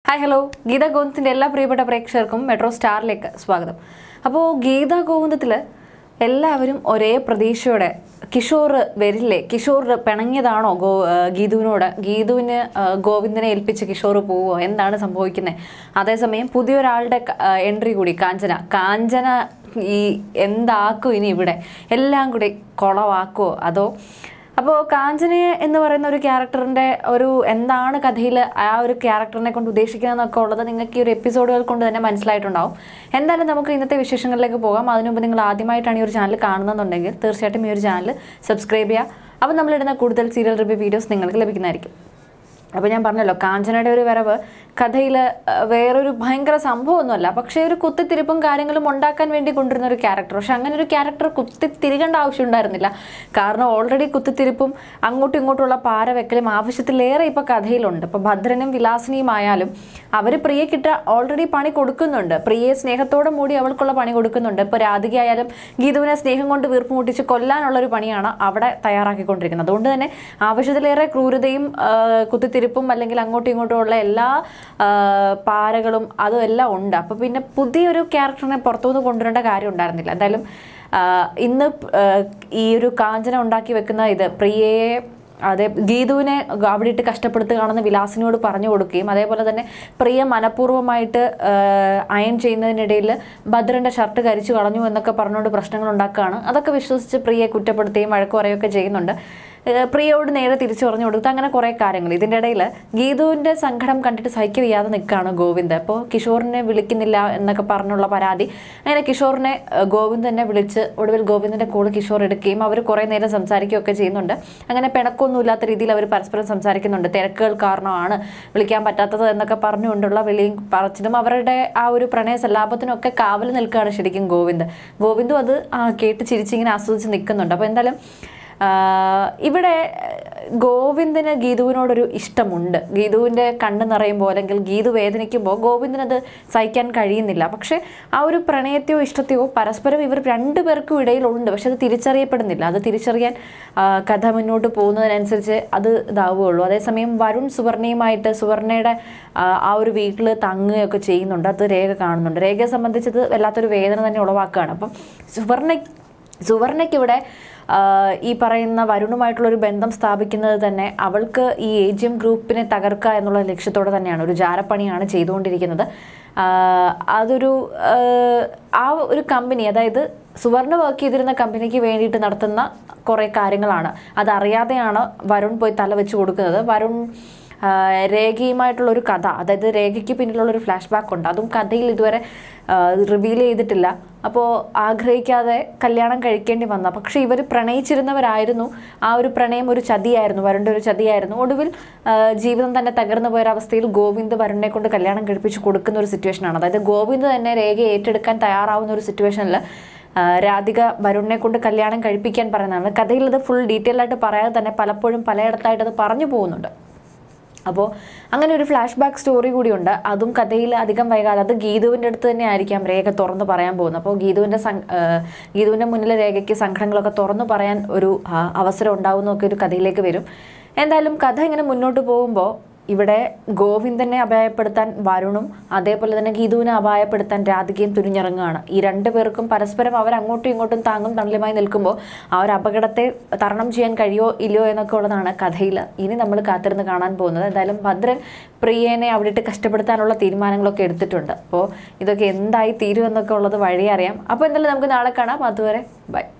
hi hello Geetha ഗോവിന്ദത്തിൻ്റെ എല്ലാ പ്രിയപ്പെട്ട പ്രേക്ഷകർക്കും മെട്രോ സ്റ്റാറിലേക്ക് സ്വാഗതം അപ്പോൾ ഗീത ഗോവിന്ദത്തിൽ എല്ലാവരും ഒരേ പ്രതീക്ഷയോടെ കിഷോർ വരില്ലേ കിഷോർ പിണങ്ങിയതാണോ ഗോ ആ, ഗീതുവിനോട് ഗീതുവിന് ആ, ഗോവിന്ദനെ ഏൽപ്പിച്ച് കിഷോർ പോവോ എന്താണ് സംഭവിക്കുന്നത് അതേസമയം പുതിയൊരാളുടെ എൻട്രി കൂടി കാഞ്ചന കാഞ്ചന ഈ എന്താക്കും ഇനി ഇവിടെ എല്ലാം കൂടി കുളവാക്കുമോ അതോ അപ്പോൾ കാഞ്ചന എന്ന് പറയുന്ന ഒരു ക്യാരക്ടറിൻ്റെ ഒരു എന്താണ് കഥയിൽ ആ ഒരു ക്യാരക്ടറിനെ കൊണ്ട് ഉദ്ദേശിക്കുന്നതെന്നൊക്കെ ഉള്ളത് നിങ്ങൾക്ക് ഈ ഒരു എപ്പിസോഡുകൾ കൊണ്ട് തന്നെ മനസ്സിലായിട്ടുണ്ടാവും എന്തായാലും നമുക്ക് ഇന്നത്തെ വിശേഷങ്ങളിലേക്ക് പോകാം അതിനു മുമ്പ് നിങ്ങൾ ആദ്യമായിട്ടാണ് ഈ ഒരു ചാനൽ കാണുന്നതെന്നുണ്ടെങ്കിൽ തീർച്ചയായിട്ടും ഈ ഒരു ചാനൽ സബ്സ്ക്രൈബ് ചെയ്യുക അപ്പോൾ നമ്മളിടുന്ന കൂടുതൽ സീരിയൽ റിവ്യൂ വീഡിയോസ് നിങ്ങൾക്ക് ലഭിക്കുന്നതായിരിക്കും അപ്പോൾ ഞാൻ പറഞ്ഞല്ലോ കാഞ്ചനയുടെ ഒരു വരവ് കഥയിൽ വേറൊരു ഭയങ്കര സംഭവമൊന്നുമല്ല പക്ഷേ ഒരു കുത്തിത്തിരിപ്പും കാര്യങ്ങളും ഉണ്ടാക്കാൻ വേണ്ടി കൊണ്ടുവരുന്ന ഒരു ക്യാരക്ടർ പക്ഷെ അങ്ങനെ ഒരു ക്യാരക്ടർ കുത്തിത്തിരികേണ്ട ആവശ്യം ഉണ്ടായിരുന്നില്ല കാരണം ഓൾറെഡി കുത്തിത്തിരിപ്പും അങ്ങോട്ടും ഇങ്ങോട്ടുള്ള പാര വെക്കലും ആവശ്യത്തിലേറെ ഇപ്പോൾ കഥയിലുണ്ട് ഇപ്പോൾ ഭദ്രനും വിലാസിനിയുമായാലും അവർ പ്രിയക്കിട്ട ഓൾറെഡി പണി കൊടുക്കുന്നുണ്ട് പ്രിയയെ സ്നേഹത്തോടെ മൂടി അവൾക്കുള്ള പണി കൊടുക്കുന്നുണ്ട് ഇപ്പോൾ രാധികയായാലും ഗീതുവിനെ സ്നേഹം കൊണ്ട് വീർപ്പ് മുട്ടിച്ച് കൊല്ലാനുള്ള ഒരു പണിയാണ് അവിടെ തയ്യാറാക്കിക്കൊണ്ടിരിക്കുന്നത് അതുകൊണ്ട് തന്നെ ആവശ്യത്തിലേറെ ക്രൂരതയും ആ, കുത്തിത്തിരിപ്പും അല്ലെങ്കിൽ അങ്ങോട്ടും ഇങ്ങോട്ടും ഉള്ള എല്ലാ ആ, പാരകളും അതും എല്ലാം ഉണ്ട് അപ്പോൾ പിന്നെ പുതിയൊരു ക്യാരക്ടറിനെ പുറത്തുനിന്ന് കൊണ്ടുവരേണ്ട കാര്യം ഉണ്ടായിരുന്നില്ല എന്തായാലും ആ, ഇന്ന് ആ, ഈ ഒരു കാഞ്ചന ഉണ്ടാക്കി വെക്കുന്ന ഇത് പ്രിയയെ അതെ ഗീതുവിനെ അവിടെ ഇട്ട് കഷ്ടപ്പെടുത്തുകയാണെന്ന് വിലാസിനോട് പറഞ്ഞു കൊടുക്കുകയും അതേപോലെ തന്നെ പ്രിയ മനഃപൂർവ്വമായിട്ട് അയൺ ചെയ്യുന്നതിനിടയിൽ ഭദ്രന്റെ ഷർട്ട് കരിച്ചു കളഞ്ഞു എന്നൊക്കെ പറഞ്ഞുകൊണ്ട് പ്രശ്നങ്ങൾ ഉണ്ടാക്കുകയാണ് അതൊക്കെ വിശ്വസിച്ച് പ്രിയയെ കുറ്റപ്പെടുത്തുകയും വഴക്ക് പറയുകയൊക്കെ ചെയ്യുന്നുണ്ട് ഏഹ് പ്രിയയോട് നേരെ തിരിച്ചു പറഞ്ഞു കൊടുത്ത് അങ്ങനെ കുറേ കാര്യങ്ങൾ ഇതിൻ്റെ ഇടയിൽ ഗീതുവിൻ്റെ സങ്കടം കണ്ടിട്ട് സഹിക്ക വയ്യാതെ നിൽക്കുകയാണ് ഗോവിന്ദ് അപ്പോൾ കിഷോറിനെ വിളിക്കുന്നില്ല എന്നൊക്കെ പറഞ്ഞുള്ള പരാതി അങ്ങനെ കിഷോറിനെ ഏഹ് ഗോവിന്ദ് തന്നെ വിളിച്ച് ഒടുവിൽ ഗോവിന്ദിൻ്റെ കോള് കിഷോർ എടുക്കുകയും അവർ കുറേ നേരം സംസാരിക്കുകയൊക്കെ ചെയ്യുന്നുണ്ട് അങ്ങനെ പിണക്കൊന്നുമില്ലാത്ത രീതിയിൽ അവർ പരസ്പരം സംസാരിക്കുന്നുണ്ട് തിരക്കുകൾ കാരണമാണ് വിളിക്കാൻ പറ്റാത്തത് എന്നൊക്കെ പറഞ്ഞുകൊണ്ടുള്ള വിളിയും പറച്ചിലും അവരുടെ ആ ഒരു പ്രണയ സല്ലാപത്തിനും ഒക്കെ കാവൽ നിൽക്കുകയാണ് ശരിക്കും ഗോവിന്ദ് ഗോവിന്ദും അത് ആ, കേട്ട് ചിരിച്ചിങ്ങനെ ആസ്വദിച്ച് നിൽക്കുന്നുണ്ട് അപ്പോൾ എന്തായാലും ആഹ് ഇവിടെ ഗോവിന്ദന് ഗീതുവിനോടൊരു ഇഷ്ടമുണ്ട് ഗീതുവിൻ്റെ കണ്ണ് നിറയുമ്പോൾ അല്ലെങ്കിൽ ഗീതു വേദനിക്കുമ്പോൾ ഗോവിന്ദനത് സഹിക്കാൻ കഴിയുന്നില്ല പക്ഷേ ആ ഒരു പ്രണയത്തെയോ ഇഷ്ടത്തെയോ പരസ്പരം ഇവർ രണ്ടു പേർക്കും ഇടയിലുണ്ട് പക്ഷെ അത് തിരിച്ചറിയപ്പെടുന്നില്ല അത് തിരിച്ചറിയാൻ ആഹ് കഥ മുന്നോട്ട് പോകുന്നതിനനുസരിച്ച് അത് ഇതാവുകയുള്ളൂ അതേസമയം വരുൺ സുവർണയുമായിട്ട് സുവർണയുടെ ആഹ് ആ ഒരു വീട്ടിൽ തങ്ങുകയൊക്കെ ചെയ്യുന്നുണ്ട് അത് രേഖ കാണുന്നുണ്ട് രേഖയെ സംബന്ധിച്ചത് വല്ലാത്തൊരു വേദന തന്നെ ഉളവാക്കുകയാണ് അപ്പം സുവർണ സുവർണയ്ക്കിവിടെ ആഹ് ഈ പറയുന്ന വരുണുമായിട്ടുള്ള ഒരു ബന്ധം സ്ഥാപിക്കുന്നത് തന്നെ അവൾക്ക് ഈ ഏജിയം ഗ്രൂപ്പിനെ തകർക്കുക എന്നുള്ള ലക്ഷ്യത്തോടെ തന്നെയാണ് ഒരു ജാരപ്പണിയാണ് ചെയ്തുകൊണ്ടിരിക്കുന്നത് ആഹ് അതൊരു ആഹ് ആ ഒരു കമ്പനി അതായത് സുവർണ വർക്ക് ചെയ്തിരുന്ന കമ്പനിക്ക് വേണ്ടിയിട്ട് നടത്തുന്ന കുറേ കാര്യങ്ങളാണ് അതറിയാതെയാണ് വരുൺ പോയി തല വെച്ച് കൊടുക്കുന്നത് വരുൺ ആഹ് രേഖയുമായിട്ടുള്ള ഒരു കഥ അതായത് രേഖയ്ക്ക് പിന്നിലുള്ള ഒരു ഫ്ലാഷ് ബാക്ക് ഉണ്ട് അതും കഥയിൽ ഇതുവരെ റിവീൽ ചെയ്തിട്ടില്ല അപ്പോൾ ആഗ്രഹിക്കാതെ കല്യാണം കഴിക്കേണ്ടി വന്ന പക്ഷേ ഇവർ പ്രണയിച്ചിരുന്നവരായിരുന്നു ആ ഒരു പ്രണയം ഒരു ചതിയായിരുന്നു വരുണിൻ്റെ ഒരു ചതിയായിരുന്നു ഒടുവിൽ ആഹ് ജീവിതം തന്നെ തകർന്നു പോയൊരവസ്ഥയിൽ ഗോവിന്ദ് വരുണിനെ കൊണ്ട് കല്യാണം കഴിപ്പിച്ച് കൊടുക്കുന്ന ഒരു സിറ്റുവേഷനാണ് അതായത് ഗോവിന്ദ് തന്നെ രേഖ ഏറ്റെടുക്കാൻ തയ്യാറാവുന്ന ഒരു സിറ്റുവേഷനിൽ രാധിക വരുണിനെ കൊണ്ട് കല്യാണം കഴിപ്പിക്കാൻ പറയുന്നതാണ് കഥയിൽ അത് ഫുൾ ഡീറ്റെയിൽ ആയിട്ട് പറയാതെ തന്നെ പലപ്പോഴും പലയിടത്തായിട്ട് അത് പറഞ്ഞു പോകുന്നുണ്ട് അപ്പോൾ അങ്ങനെ ഒരു ഫ്ലാഷ് ബാക്ക് സ്റ്റോറി കൂടിയുണ്ട് അതും കഥയിൽ അധികം വൈകാതെ അത് ഗീതുവിൻ്റെ അടുത്ത് തന്നെ ആയിരിക്കാം രേഖ തുറന്ന് പറയാൻ പോകുന്നത് അപ്പോൾ ഗീതുവിൻ്റെ സം ഏഹ് ഗീതുവിൻ്റെ മുന്നിൽ രേഖയ്ക്ക് സങ്കടങ്ങളൊക്കെ തുറന്നു പറയാൻ ഒരു ആ, അവസരം ഉണ്ടാവുന്നൊക്കെ ഒരു കഥയിലേക്ക് വരും എന്തായാലും കഥ ഇങ്ങനെ മുന്നോട്ട് പോകുമ്പോൾ ഇവിടെ ഗോവിന്ദനെ അപായപ്പെടുത്താൻ വരുണും അതേപോലെ തന്നെ ഗീതുവിനെ അപായപ്പെടുത്താൻ രാധികയും തുനിഞ്ഞിറങ്ങുകയാണ് ഈ രണ്ടു പേർക്കും പരസ്പരം അവർ അങ്ങോട്ടും ഇങ്ങോട്ടും താങ്ങും തണലുമായി നിൽക്കുമ്പോൾ ആ ഒരു അപകടത്തെ തരണം ചെയ്യാൻ കഴിയോ ഇല്ലയോ എന്നൊക്കെ ഉള്ളതാണ് കഥയിൽ ഇനി നമ്മൾ കാത്തിരുന്ന് കാണാൻ പോകുന്നത് എന്തായാലും ഭദ്രൻ പ്രിയനെ അവിടെ ഇട്ട് കഷ്ടപ്പെടുത്താനുള്ള തീരുമാനങ്ങളൊക്കെ എടുത്തിട്ടുണ്ട് അപ്പോൾ ഇതൊക്കെ എന്തായി തീരുമെന്നൊക്കെ ഉള്ളത് വഴി അറിയാം അപ്പോൾ എന്തായാലും നമുക്ക് നാളെ കാണാം അതുവരെ ബൈ